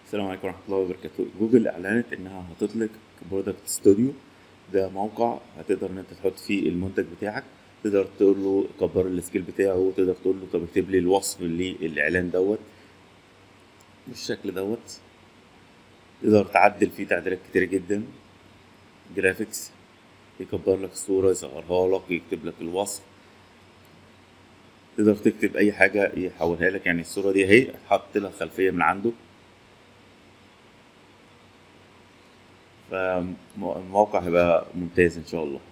السلام عليكم ورحمة الله وبركاته جوجل أعلنت إنها هتطلق برودكت ستوديو ده موقع هتقدر إن أنت تحط فيه المنتج بتاعك تقدر تقول له كبر السكيل بتاعه تقدر تقول له طب اكتب لي الوصف للإعلان دوت بالشكل دوت تقدر تعدل فيه تعديلات كتير جدا جرافيكس يكبر لك الصورة يصغرها لك يكتب لك الوصف تقدر تكتب أي حاجة يحولها لك يعني الصورة دي أهي حط لها خلفية من عنده فالموقع هيبقى ممتاز إن شاء الله